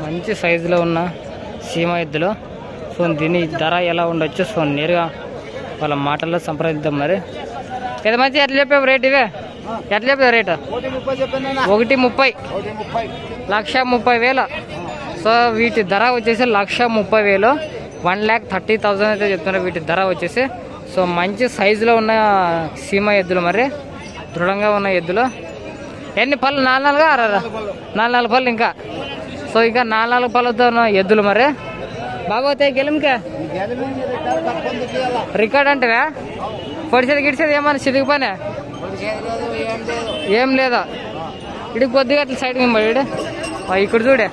మంచి సైజులో ఉన్న సీమ ఎద్దులు సో దీని ధర ఎలా ఉండొచ్చు సో నేరుగా వాళ్ళ మాటల్లో సంప్రదిద్దాం మరి పెద్ద మంచి ఎట్లా చెప్పావు రేట్ ఇవే ఎట్లా చెప్పావు రేటు ఒకటి ముప్పై చెప్పాను ఒకటి ముప్పై ఒకటి ముప్పై లక్ష ముప్పై వేల సో వీటి ధర వచ్చేసి లక్ష ముప్పై వేలు వన్ ల్యాక్ థర్టీ థౌజండ్ అయితే చెప్తున్నారు వీటి ధర వచ్చేసి సో మంచి సైజులో ఉన్న సీమ ఎద్దులు మరి దృఢంగా ఉన్న ఎద్దులు ఎన్ని పళ్ళు నాలుగు నాలుగు ఆరు నాలుగు నాలుగు పళ్ళు ఇంకా సో ఇంకా నాలుగు నాలుగు పళ్ళతో ఉన్న ఎద్దులు మరి బాగోతాయి గెలుంకే ఈ గెల మీద రికార్డు తక్కువ తీయాల రికార్డ్ అంటేవా పొడిసేది గిడిసేది ఏమన్నా చితికి పనే ఒకటి చేయలేదు ఏం లేదు ఏం లేదా ఇడికి కొద్దిగా అట్లా సైడ్ మరి ఇడు ఆ, ఇక్కడ చూడే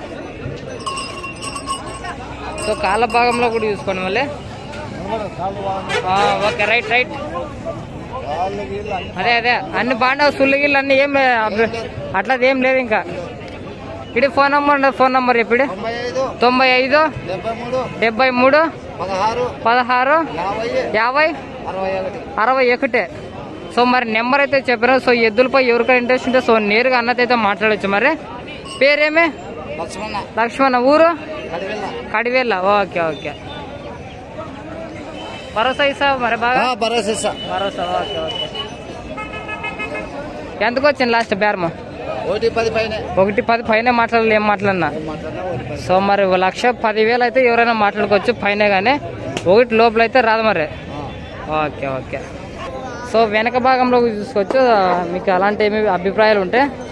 సో కాళ్ళ భాగంలో కూడా చూసుకోండి మళ్ళీ కాళ్ళు బాగున్నాయి ఆ, ఓకే రైట్ రైట్ కాళ్ళు గీళ్ళు అన్ని అదే అదే అన్ని బాగుండవు సుల్లు గిల్లు అన్ని ఏం లే- అబ్బ- అట్లాది ఏం లేదు ఇంకా ఇడి ఫోన్ నంబర్ ఉండదు ఫోన్ నంబర్ ఇప్పుడు తొంభై ఐదు తొంభై ఐదు డెబ్బై మూడు డెబ్బై మూడు పదహారు పదహారు యాభై యాభై అరవై ఒకటి అరవై ఒకటే సో మరి నెంబర్ అయితే చెప్పారు సో ఎద్దులపై ఎవరికైనా ఇంట్రెస్ట్ ఉంటే సో నేరుగా అన్నతో అయితే మాట్లాడచ్చు మరి పేరేమే లక్ష్మణ లక్ష్మణ ఊరు కడివెళ్ళ కడివేళ్ళ ఓకే ఓకే భరోసా ఇస్తా మరి బాగా భరోసా భరోసా ఓకే ఓకే ఎంతకు వచ్చింది లాస్ట్ బేరము ఒకటి పది పైన ఒకటి పది పైన మాట్లాడాలి ఏం మాట్లాడినా మాట్లాడినా ఒకటి పది సో మరి ఓ లక్ష పదివేలు అయితే ఎవరైనా మాట్లాడుకోవచ్చు పైన కానీ ఒకటి లోపల అయితే రాదు మరి ఓకే ఓకే సో వెనక భాగంలో చూసుకోవచ్చు మీకు అలాంటి ఏమి అభిప్రాయాలు ఉంటే